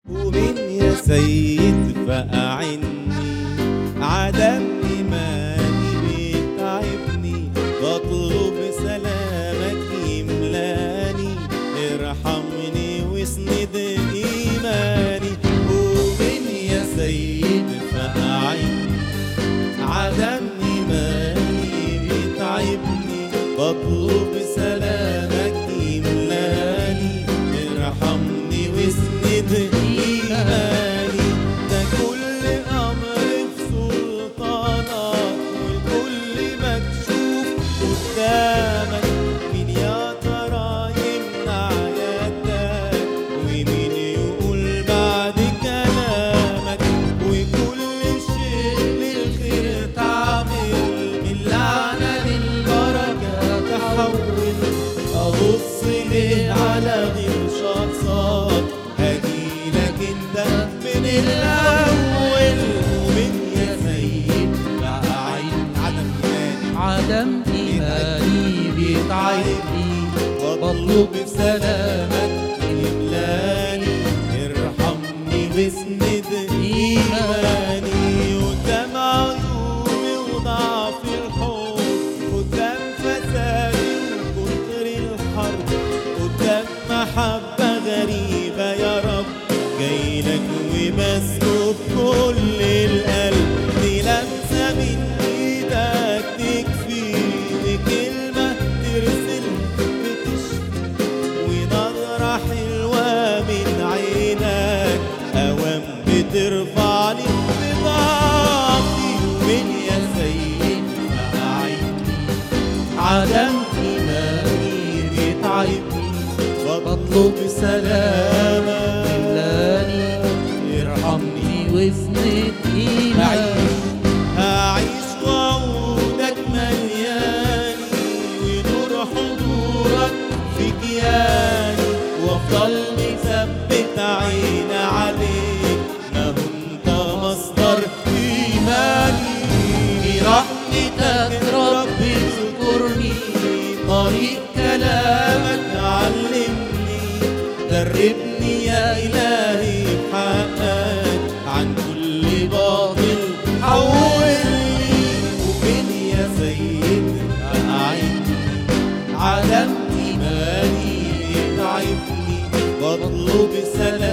ومين يا سيد فأعني عدم إيماني بيتعبني بطلب سلامك يملاني ارحمني واسند إيماني ومين يا سيد فأعني عدم إيماني بيتعبني بطلب سلامك يملاني ارحمني واسند إيماني ده كل أمر في سلطانك والكل مكشوف قدامك مين يا ترى يمنع يدك ومين يقول بعد كلامك وكل شيء للخير تعمل من لعنة للبركة تحول أبص ليه على غير شخصك هجيلك انت من الأول ومن يا سيد بقى عين عدم إيماني عدم إيماني بيتعبني بطلب بسلامك يملاني ارحمني واسند ايماني قدام عيوبي وضعف الحب قدام فسادي وكتر الحرب قدام محبة غريبة يا رب جايلك ومسكوب كل القلب دي لمسة من ايدك تكفيني كلمة ترسل بتشفي ونظرة حلوة من عينك أوام بترفعني بضعفي ومن يا سيد عيني عدم إيماني بيتعبني بطلب سلامك إملاني ارحمني واسند إيماني هعيش وعودك ملياني ونور حضورك في كياني وافضل مثبت عيني عليك ما هو انت مصدر ايماني برحمتك ربي اذكرني طريق كلامك علمني دربني يا إلهي بحقك عن كل باطل حولني ومن يا سيد أعيني عدم إيماني يتعبني بطلب سلام